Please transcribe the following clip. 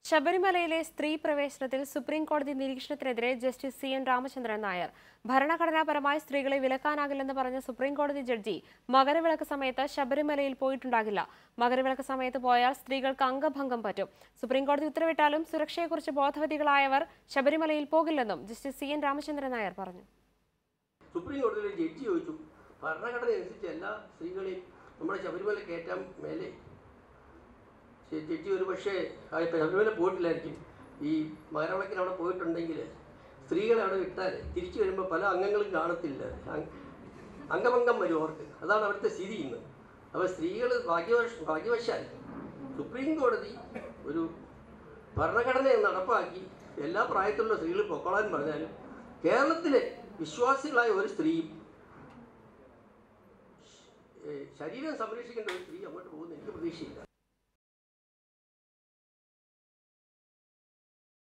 ശബരിമലയിലെ സ്ത്രീ പ്രവേശനത്തിൽ സുപ്രീം കോടതി നിരീക്ഷണത്തിനെതിരെ justice C N Ramachandran Nair ഭരണഘടനാപരമായി സ്ത്രീകളെ വിലക്കാനാകില്ലെന്ന് പറഞ്ഞ സുപ്രീം കോടതി ജഡ്ജി മകരവിളക്ക് സമയത്ത് ശബരിമലയിൽ പോയിട്ടുണ്ടാകില്ല മകരവിളക്ക് സമയത്ത് പോയാൽ സ്ത്രീകൾക്ക് അംഗഭംഗം പറ്റും സുപ്രീം കോടതി ഉത്തരവിട്ടാലും സുരക്ഷയെക്കുറിച്ച് ബോധവതികളായവർ ശബരിമലയിൽ പോകില്ലെന്നും justice C N Ramachandran Nair പറഞ്ഞു സുപ്രീം കോടതിയിലെ ജഡ്ജി ചോദിച്ചു ഭരണഘടന അനുസരിച്ച് എല്ലാ സ്ത്രീകളെയും നമ്മുടെ ശബരിമല കയറ്റാൻ മേലെ ശ- ജഡ്ജി ഒരു പക്ഷേ ആ ഇപ്പം ശബരിമല പോയിട്ടില്ലായിരിക്കും ഈ മകരവിളക്കിന് അവിടെ പോയിട്ടുണ്ടെങ്കിൽ സ്ത്രീകളെ അവിടെ വിട്ടാൽ തിരിച്ചു വരുമ്പോൾ പല അംഗങ്ങളും കാണത്തില്ല അങ്- അംഗഭംഗം വരും അവർക്ക് അതാണ് അവിടുത്തെ സ്ഥിതി ഇന്ന് അപ്പോൾ സ്ത്രീകൾ ഭാഗ്യവശ ഭാഗ്യവശാൽ സുപ്രീം കോടതി ഒരു ഭരണഘടനയെ നടപ്പാക്കി എല്ലാ പ്രായത്തിലുള്ള സ്ത്രീകൾ പൊക്കോളാൻ പറഞ്ഞാലും കേരളത്തിലെ വിശ്വാസികളായ ഒരു സ്ത്രീയും ഏഹ് ശരീരം സംരക്ഷിക്കേണ്ട ഒരു സ്ത്രീ അങ്ങോട്ട് പോകുന്ന എനിക്ക് പ്രതീക്ഷയില്ല